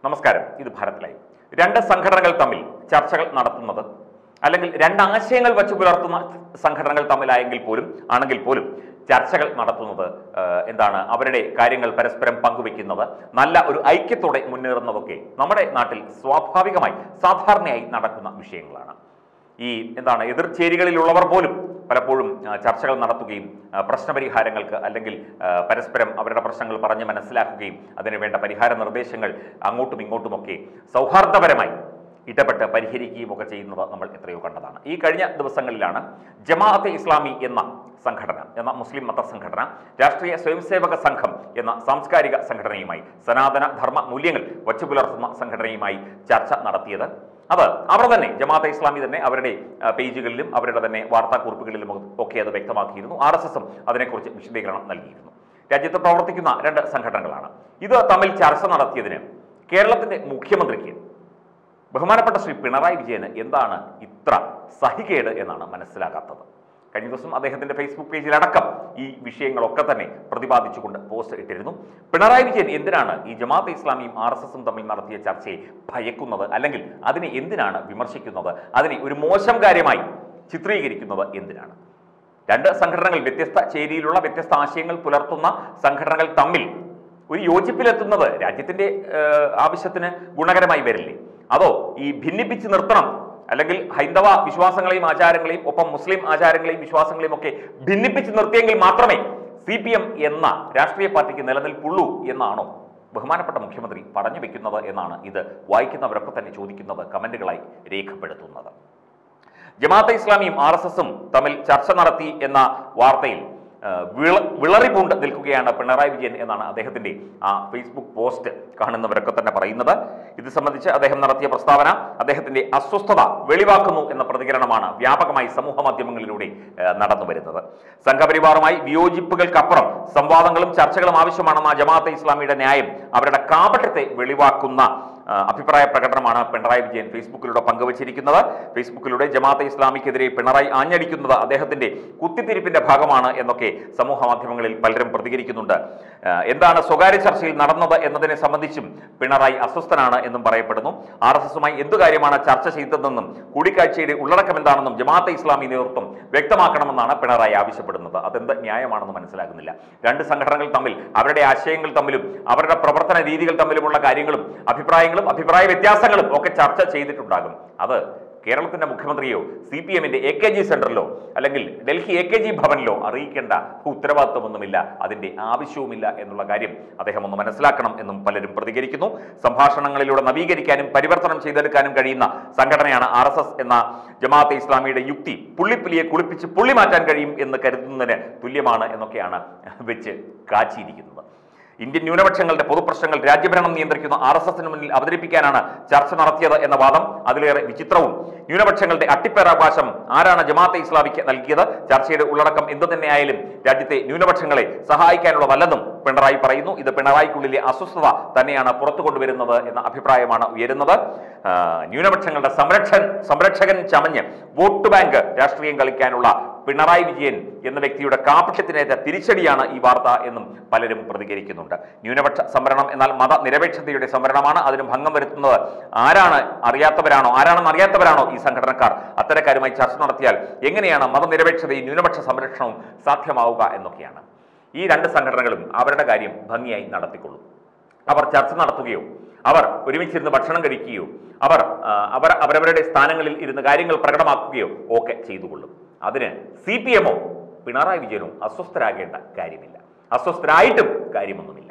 നമസ്കാരം ഇത് ഭാരത് ലൈവ് രണ്ട് സംഘടനകൾ തമ്മിൽ ചർച്ചകൾ നടത്തുന്നത് അല്ലെങ്കിൽ രണ്ട് ആശയങ്ങൾ വച്ചു പുലർത്തുന്ന സംഘടനകൾ തമ്മിലായെങ്കിൽ പോലും ആണെങ്കിൽ പോലും ചർച്ചകൾ നടത്തുന്നത് ആ, എന്താണ് അവരുടെ കാര്യങ്ങൾ പരസ്പരം പങ്കുവെക്കുന്നത് നല്ല ഒരു ഐക്യത്തോടെ മുന്നേറുന്നതൊക്കെ നമ്മുടെ നാട്ടിൽ സ്വാഭാവികമായി സാധാരണയായി നടക്കുന്ന വിഷയങ്ങളാണ് ഈ എന്താണ് എതിർചേരികളിലുള്ളവർ പോലും പലപ്പോഴും ആ, ചർച്ചകൾ നടത്തുകയും ആ, പ്രശ്നപരിഹാരങ്ങൾക്ക് അല്ലെങ്കിൽ ആ, പരസ്പരം അവരുടെ പ്രശ്നങ്ങൾ പറഞ്ഞ് മനസ്സിലാക്കുകയും അതിന് വേണ്ട പരിഹാര നിർദ്ദേശങ്ങൾ അങ്ങോട്ടും ഇങ്ങോട്ടുമൊക്കെ സൗഹാർദ്ദപരമായി ഇടപെട്ട് പരിഹരിക്കുകയും ഒക്കെ ചെയ്യുന്നത് നമ്മൾ എത്രയോ കണ്ടതാണ് ഈ കഴിഞ്ഞ ദിവസങ്ങളിലാണ് ജമാഅത്തെ ഇസ്ലാമി എന്ന സംഘടന എന്ന മുസ്ലിം മത സംഘടന രാഷ്ട്രീയ സ്വയംസേവക സംഘം എന്ന സാംസ്കാരിക സംഘടനയുമായി സനാതന ധർമ്മ മൂല്യങ്ങൾ വച്ചു പുലർത്തുന്ന സംഘടനയുമായി ചർച്ച നടത്തിയത് അത് അവർ തന്നെ ജമാഅത്തെ ഇസ്ലാമി തന്നെ അവരുടെ ആ, പേജുകളിലും അവരുടെ തന്നെ വാർത്താക്കുറിപ്പുകളിലും ഒക്കെ അത് വ്യക്തമാക്കിയിരുന്നു ആർ എസ് എസും അതിനെക്കുറിച്ച് വിശദീകരണം നൽകിയിരുന്നു രാജ്യത്ത് പ്രവർത്തിക്കുന്ന രണ്ട് സംഘടനകളാണ് ഇത് തമ്മിൽ ചർച്ച നടത്തിയതിന് കേരളത്തിന്റെ മുഖ്യമന്ത്രിക്ക് ബഹുമാനപ്പെട്ട ശ്രീ പിണറായി വിജയന് എന്താണ് ഇത്ര സഹികേട് എന്നാണ് മനസ്സിലാകാത്തത് കഴിഞ്ഞ ദിവസം അദ്ദേഹത്തിന്റെ ഫേസ്ബുക്ക് പേജിലടക്കം ഈ വിഷയങ്ങളൊക്കെ തന്നെ പ്രതിപാദിച്ചുകൊണ്ട് പോസ്റ്റ് ഇട്ടിരുന്നു പിണറായി വിജയൻ എന്തിനാണ് ഈ ജമാഅത്തെ ഇസ്ലാമിയും ആർ എസ് എസും തമ്മിൽ നടത്തിയ ചർച്ചയെ ഭയക്കുന്നത് അല്ലെങ്കിൽ അതിനെ എന്തിനാണ് വിമർശിക്കുന്നത് അതിനെ ഒരു മോശം കാര്യമായി ചിത്രീകരിക്കുന്നത് എന്തിനാണ് രണ്ട് സംഘടനകൾ വ്യത്യസ്ത ചേരിയിലുള്ള വ്യത്യസ്ത ആശയങ്ങൾ പുലർത്തുന്ന സംഘടനകൾ തമ്മിൽ ഒരു യോജിപ്പിലെത്തുന്നത് രാജ്യത്തിന്റെ ഏഹ്, ആവശ്യത്തിന് ഗുണകരമായി വരില്ലേ അതോ ഈ ഭിന്നിപ്പിച്ച് നിർത്തണം അല്ലെങ്കിൽ ഹൈന്ദവ വിശ്വാസങ്ങളെയും ആചാരങ്ങളെയും ഒപ്പം മുസ്ലിം ആചാരങ്ങളെയും വിശ്വാസങ്ങളെയും ഒക്കെ ഭിന്നിപ്പിച്ച് നിർത്തിയെങ്കിൽ മാത്രമേ സി പി എം എന്ന രാഷ്ട്രീയ പാർട്ടിക്ക് നിലനിൽപ്പുള്ളൂ എന്നാണോ ബഹുമാനപ്പെട്ട മുഖ്യമന്ത്രി പറഞ്ഞു വെക്കുന്നത് എന്നാണ് ഇത് വായിക്കുന്നവരൊക്കെ തന്നെ ചോദിക്കുന്നത് കമന്റുകളായി രേഖപ്പെടുത്തുന്നത് ജമാഅത്തെ ഇസ്ലാമിയും ആർ എസ് എസും തമ്മിൽ ചർച്ച നടത്തി എന്ന വാർത്തയിൽ ആ, വിള വിളറി പൂണ്ട് നിൽക്കുകയാണ് പിണറായി വിജയൻ എന്നാണ് അദ്ദേഹത്തിന്റെ ആ ഫേസ്ബുക്ക് പോസ്റ്റ് കാണുന്നവരൊക്കെ തന്നെ പറയുന്നത് ഇത് സംബന്ധിച്ച് അദ്ദേഹം നടത്തിയ പ്രസ്താവന അദ്ദേഹത്തിന്റെ അസ്വസ്ഥത വെളിവാക്കുന്നു എന്ന പ്രതികരണമാണ് വ്യാപകമായി സമൂഹ മാധ്യമങ്ങളിലൂടെ ആ, നടന്നു വരുന്നത് സംഘപരിവാറുമായി വിയോജിപ്പുകൾക്കപ്പുറം സംവാദങ്ങളും ചർച്ചകളും ആവശ്യമാണെന്ന ജമാഅത്തെ ഇസ്ലാമിയുടെ ന്യായം അവരുടെ കാപട്യത്തെ വെളിവാക്കുന്ന ആ, അഭിപ്രായ പ്രകടനമാണ് പിണറായി വിജയൻ ഫേസ്ബുക്കിലൂടെ പങ്കുവച്ചിരിക്കുന്നത് ഫേസ്ബുക്കിലൂടെ ജമാഅത്തെ ഇസ്ലാമിക്കെതിരെ പിണറായി ആഞ്ഞടിക്കുന്നത് അദ്ദേഹത്തിന്റെ കുത്തിത്തിരിപ്പിന്റെ ഭാഗമാണ് എന്നൊക്കെ സമൂഹ മാധ്യമങ്ങളിൽ പലരും പ്രതികരിക്കുന്നുണ്ട് ആ, എന്താണ് സ്വകാര്യ ചർച്ചയിൽ നടന്നത് എന്നതിനെ സംബന്ധിച്ചും പിണറായി അസ്വസ്ഥനാണ് എന്നും പറയപ്പെടുന്നു ആർ എസ് എസുമായി എന്തു കാര്യമാണ് ചർച്ച ചെയ്തതെന്നും കൂടിക്കാഴ്ചയുടെ ഉള്ളടക്കം എന്താണെന്നും ജമാഅത്തെ ഇസ്ലാമി നേതൃത്വം വ്യക്തമാക്കണമെന്നാണ് പിണറായി ആവശ്യപ്പെടുന്നത് അതെന്ത് ന്യായമാണെന്ന് മനസ്സിലാകുന്നില്ല രണ്ട് സംഘടനകൾ തമ്മിൽ അവരുടെ ആശയങ്ങൾ തമ്മിലും അവരുടെ പ്രവർത്തന രീതികൾ തമ്മിലുമുള്ള കാര്യങ്ങളും അഭിപ്രായങ്ങളും അഭിപ്രായ വ്യത്യാസങ്ങളും ഒക്കെ ചർച്ച ചെയ്തിട്ടുണ്ടാകും അത് കേരളത്തിന്റെ മുഖ്യമന്ത്രിയോ സി പി എമ്മിന്റെ എ കെ ജി സെന്ററിലോ അല്ലെങ്കിൽ ഡൽഹി എ കെ ജി ഭവനിലോ അറിയിക്കേണ്ട ഉത്തരവാദിത്വമൊന്നുമില്ല അതിന്റെ ആവശ്യവുമില്ല എന്നുള്ള കാര്യം അദ്ദേഹം ഒന്ന് മനസ്സിലാക്കണം എന്നും പലരും പ്രതികരിക്കുന്നു സംഭാഷണങ്ങളിലൂടെ നവീകരിക്കാനും പരിവർത്തനം ചെയ്തെടുക്കാനും കഴിയുന്ന സംഘടനയാണ് ആർ എന്ന ജമാഅത്തെ ഇസ്ലാമിയുടെ യുക്തി പുള്ളിപ്പുലിയെ കുളിപ്പിച്ച് പുള്ളി മാറ്റാൻ കഴിയും എന്ന് കരുതുന്നതിന് തുല്യമാണ് എന്നൊക്കെയാണ് വെച്ച് കാച്ചിയിരിക്കുന്നത് ഇന്ത്യൻ ന്യൂനപക്ഷങ്ങളുടെ പൊതുപ്രശ്നങ്ങൾ രാജ്യഭരണം നിയന്ത്രിക്കുന്ന ആർ എസ് എസിന് മുന്നിൽ അവതരിപ്പിക്കാനാണ് ചർച്ച നടത്തിയത് എന്ന വാദം അതിലേറെ വിചിത്രവും ന്യൂനപക്ഷങ്ങളുടെ അട്ടിപ്പേറാവകാശം ആരാണ് ജമാഅത്തെ ഇസ്ലാമിക്ക് നൽകിയത് ചർച്ചയുടെ ഉള്ളടക്കം എന്തു തന്നെയായാലും രാജ്യത്തെ ന്യൂനപക്ഷങ്ങളെ സഹായിക്കാനുള്ളതല്ലെന്നും പിണറായി പറയുന്നു ഇത് പിണറായിക്കുള്ളിലെ അസ്വസ്ഥത തന്നെയാണ് പുറത്തു കൊണ്ടുവരുന്നത് എന്ന അഭിപ്രായമാണ് ഉയരുന്നത് ആ, ന്യൂനപക്ഷങ്ങളുടെ സംരക്ഷൻ സംരക്ഷകൻ ചമഞ്ഞ് വോട്ട് ബാങ്ക് രാഷ്ട്രീയം കളിക്കാനുള്ള പിണറായി വിജയൻ എന്ന വ്യക്തിയുടെ കാപട്യത്തിനേറ്റ തിരിച്ചടിയാണ് ഈ വാർത്ത എന്നും പലരും പ്രതികരിക്കുന്നുണ്ട് ന്യൂനപക്ഷ സംവരണം എന്നാൽ മതനിരപേക്ഷതയുടെ സംവരണമാണ് അതിന് ഭംഗം വരുത്തുന്നത് ആരാണ് അറിയാത്തവരാണോ ആരാണെന്ന് അറിയാത്തവരാണോ ഈ സംഘടനക്കാർ അത്തരക്കാരുമായി ചർച്ച നടത്തിയാൽ എങ്ങനെയാണ് മതനിരപേക്ഷതയും ന്യൂനപക്ഷ സംരക്ഷണവും സാധ്യമാവുക എന്നൊക്കെയാണ് ഈ രണ്ട് സംഘടനകളും അവരുടെ കാര്യം ഭംഗിയായി നടത്തിക്കൊള്ളും അവർ ചർച്ച നടത്തുകയോ അവർ ഒരുമിച്ചിരുന്ന് ഭക്ഷണം കഴിക്കുകയോ അവർ ആ, അവർ അവരവരുടെ സ്ഥാനങ്ങളിൽ ഇരുന്ന് കാര്യങ്ങൾ പ്രകടമാക്കുകയോ ഒക്കെ ചെയ്തുകൊള്ളും അതിന് സി പി എമ്മോ പിണറായി വിജയനോ അസ്വസ്ഥരാകേണ്ട കാര്യമില്ല അസ്വസ്ഥരായിട്ടും കാര്യമൊന്നുമില്ല